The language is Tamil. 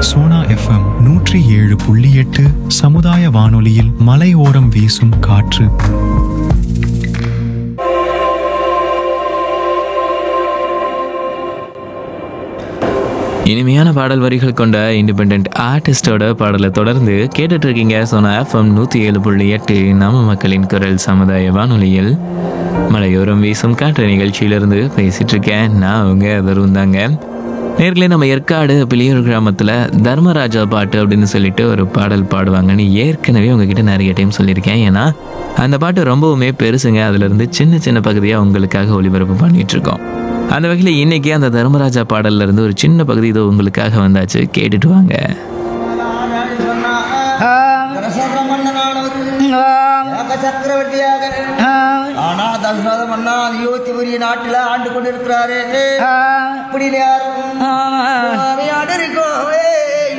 சோனா எஃப்எம் நூற்றி ஏழு புள்ளி எட்டு சமுதாய வானொலியில் மலையோரம் வீசும் காற்று இனிமையான பாடல் வரிகள் கொண்ட இண்டிபெண்ட் ஆர்டிஸ்டோட பாடலை தொடர்ந்து கேட்டுட்டு இருக்கீங்க சொன்ன எஃப்எம் நூற்றி ஏழு புள்ளி எட்டு நம்ம மக்களின் குரல் சமுதாய வானொலியில் மலையோரம் வீசும் காற்று நிகழ்ச்சியிலிருந்து பேசிட்டு இருக்கேன் நான் அவங்க தருண் தாங்க நேர்களே நம்ம ஏற்காடு பிள்ளையூர் கிராமத்தில் தர்மராஜா பாட்டு அப்படின்னு சொல்லிட்டு ஒரு பாடல் பாடுவாங்கன்னு ஏற்கனவே உங்ககிட்ட நிறைய டைம் சொல்லியிருக்கேன் ஏன்னா அந்த பாட்டு ரொம்பவுமே பெருசுங்க அதுலேருந்து சின்ன சின்ன பகுதியாக உங்களுக்காக ஒளிபரப்பு பண்ணிட்டு இருக்கோம் அந்த வகையில் இன்னைக்கு அந்த தர்மராஜா பாடல்ல இருந்து ஒரு சின்ன பகுதி இதோ உங்களுக்காக வந்தாச்சு கேட்டுட்டு வாங்க தசரத மன்னனானவர் ஏக சக்கரவர்த்தியாக ஆனா தசரத மன்னா இருபத்தி பெரிய நாட்டுல ஆண்டு கொண்டிருக்கிறாரு இப்படி யாரும்